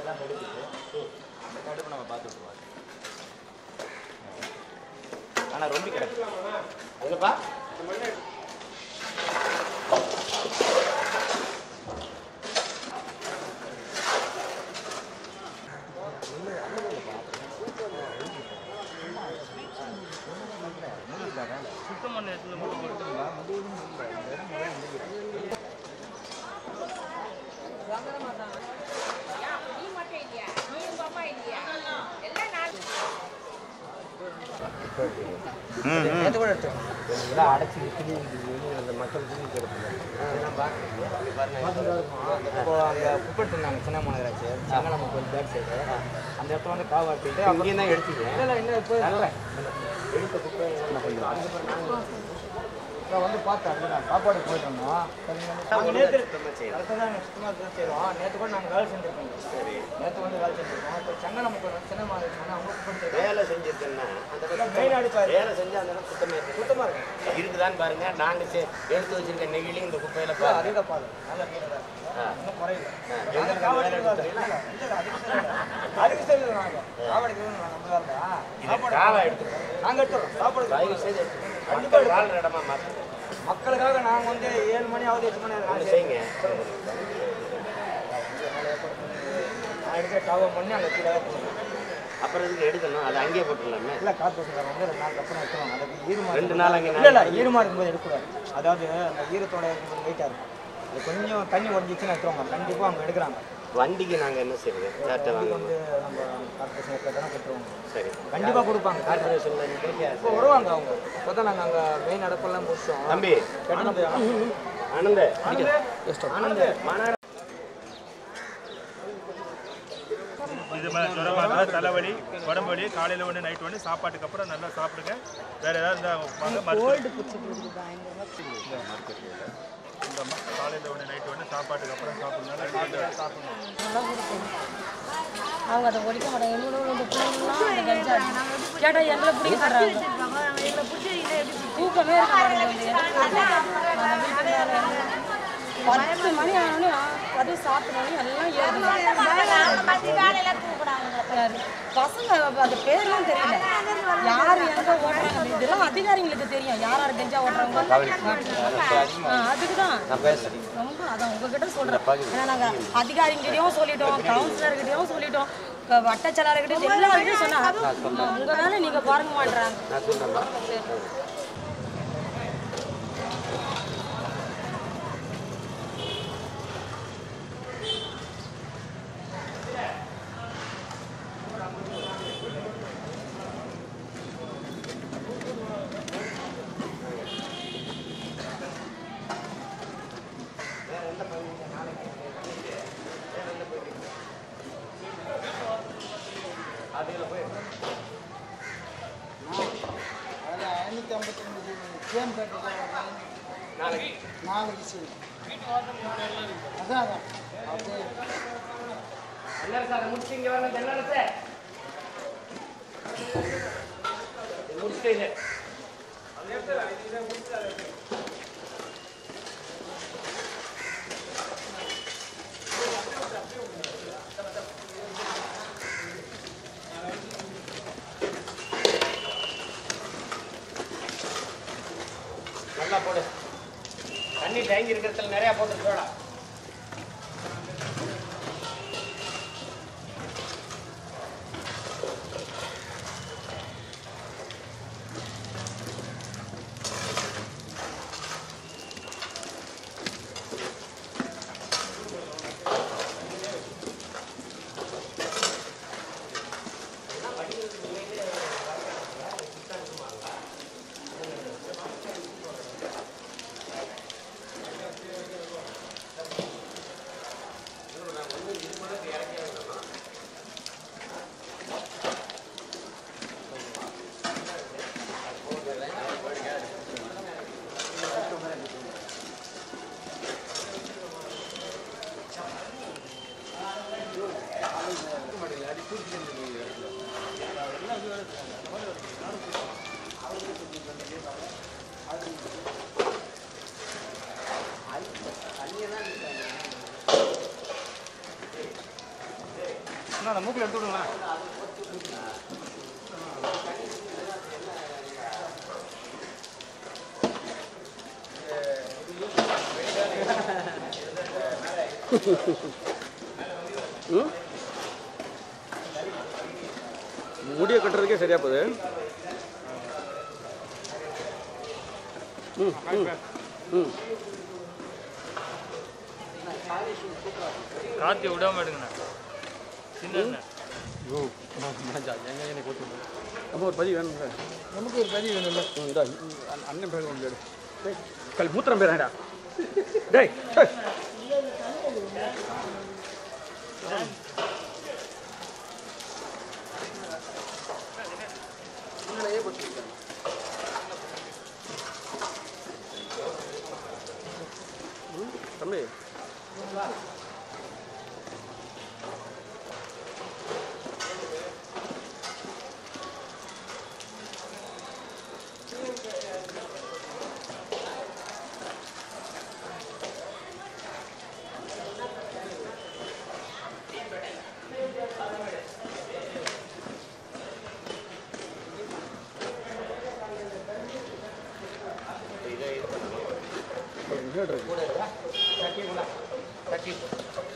தான் தடுக்குது அந்த தடுப்பு நம்ம பார்த்து விட்டுருவோம் ஆனால் ரொம்ப கிடக்கு அதுலப்பா சுத்தம் பண்ண இடத்துல மட்டும் நேற்று கூட எடுத்தோம் இதெல்லாம் அடைச்சி கிளி அந்த மக்கள் கிளி கிடக்குது இதெல்லாம் பார்க்குறீங்க பாருங்க இப்போ அங்கே குப்பை எடுத்துருந்தாங்க சின்ன மாநகராட்சி செங்கலம் மக்கள் பேக் சைடு அந்த இடத்துல வந்து காவாட்டிட்டு அங்கேயும் தான் எடுத்துக்கேன் இல்லை இல்லை இன்னும் இப்போ எடுத்த குப்பை அதுக்கப்புறம் நாங்கள் இப்போ வந்து பார்த்தேன் அங்கே நான் சாப்பாடு போயிட்டு இருந்தோம் நாங்கள் நேற்று கரெக்டாக தான் சுத்தமாக தான் செய்வோம் நேற்று கூட நாங்கள் வேலை செஞ்சுருக்கோம் சரி நேற்று வந்து வேலை செஞ்சுருக்கோம் இப்போ செங்கலம் மக்கள் சின்ன மாநகராட்சி வந்து அவங்க குப்பை எடுத்து வேலை செஞ்சிருக்கேன்னா அந்த இடத்துல மெயின் அடிப்பாரு வேலை செஞ்சு அந்த இடம் சுத்தமாக இருக்கு சுத்தமாக இருக்கும் இருக்குதான்னு பாருங்க நாங்க செ- எடுத்து வச்சிருக்க நெகிழி இந்த குப்பையில இப்போ பாருங்க அதிக பால் நல்ல நீர் தான் ஆ. இன்னும் குறையல எங்களுக்கு நாங்க காவடி விடுவாங்க. இல்ல, இல்ல, இல்ல, அதுக்கு சரியில்லை. அதுக்கு சரியில்லை நாங்க. காவடி விடுவோம் நாங்க நம்ம வேலை தான். இது காவா எடுத்து நாங்க எடுத்துறோம். சாப்பாடு தயவு எடுத்துறோம். செய்து மக்கள் வாழ்ற இடமா மாற்றுங்க மக்களுக்காக நாங்க வந்து ஏழு மணி ஆகுது எட்டு மணி ஆகுது ஒண்ணு நாங்க செய்யுங்க நான் எடுக்கிற காவம் பண்ணி அங்கே கீழே போடுறோம். அப்புறம் இதுக்கு எடுக்கணும் அதை அங்கேயே போட்டுடலாமே இல்ல கார்பரேஷன் வந்து ரெண்டு நாளுக்கு அப்புறம் எடுத்துருவாங்க அதுக்கு ஈரமா ரெண்டு நாள் அங்கே இல்ல இல்ல ஈரமா இருக்கும்போது எடுக்கக்கூடாது அதாவது அந்த ஈரத்தோட இருக்கும்போது வெயிட்டா இருக்கும் அது கொஞ்சம் தண்ணி உடஞ்சிச்சுன்னா எடுத்துருவாங்க கண்டிப்பா அவங்க எடுக்கிறாங்க வண்டிக்கு நாங்க என்ன செய்யுது சார்ட்டை இதுக்கு வாங்கணும் வந்து நம்ம கார்பரேஷன் கேட்டால் கட்டுருவாங்க சரி கண்டிப்பா கொடுப்பாங்க கார்பரேஷன்ல நீங்க இப்போ வருவாங்க அவங்க இப்போ தான் நாங்கள் அங்கே மெயின் அடப்பெல்லாம் முடிச்சோம் தம்பி ஆனந்த் ஆனந்த ஆனந்த் மாநகர இது மாதிரி ஜுரமாக இருந்தால் தலைவலி உடம்பு வலி காலையில் ஒன்று நைட் ஒன்று சாப்பாட்டுக்கு அப்புறம் நல்லா சாப்பிடுங்க வேற ஏதாவது இருந்தால் வாங்க மருந்து இந்தம்மா காலையில் ஒன்று நைட் ஒன்று சாப்பாட்டுக்கு அப்புறம் சாப்பிடுங்க சாப்பிடணும் நல்லா கொடுக்கும் அவங்க அதை ஒழிக்க மாட்டாங்க எங்களோட இந்த பிள்ளைங்களாம் அந்த கஞ்சா அடிக்கும். கேட்டா எங்களை பிடிக்க தர்றாங்க தூக்கமே இருக்க மாட்டேங்குது அந்த வீட்டு மேல பத்து மணி ஆனாலும் அது சாப்பிடணும் எல்லாம் ஏறுது யாரு? பசங்க அந்த பேர்லாம் தெரியல யார் எங்க ஓட்டுறாங்க இதெல்லாம் அதிகாரிங்களுக்கு தெரியும் யார் யார் கஞ்சா ஓட்டுறாங்க ஆ, அதுக்கு தான் ரொம்ப அதான் உங்ககிட்ட சொல்றேன் ஏன்னா நாங்க அதிகாரிகிட்டயும் சொல்லிட்டோம் கவுன்சிலர்கிட்டயும் சொல்லிட்டோம் க- வட்ட செயலாளர்கிட்டயும் எல்லாருக்கிட்டையும் சொன்னா ஆமா, உங்க வேலை நீங்க பாருங்க மாட்றாங்க நான் சொல்றேன்ப்பா ஐநூற்றி ஐம்பத்தொம்பது கேம் நாளைக்கு நாளைக்கு சரி அதான் அதான் அப்படியே எல்லாரும் சார் முடிச்சு இங்க வரணும் எல்லாரும் சார் முடிச்சுட்டு நல்லா போடு தண்ணி தேங்கி இருக்கிறதுல நிறைய போட்டு சோடா அண்ணா அந்த மூக்கில் எடுத்து விடுங்களேன் முடியை கட்டுறதுக்கே சரியா போகுது ம் ம் ம் காத்தி விடாம எடுங்கண்ணா சின்ன அப்போ ஒரு பதிவு வேணும் சார் நமக்கு ஒரு பதிவு வேணும்ல ம், இந்தா, ம், அண்ண- அண்ணன் பேர் ஒன்று எடு. டேய், கல் மூத்திரம் பேராடா டேய் டேய். ம், தம்பி கூட இருக்கா? தட்டி கூட. தட்டி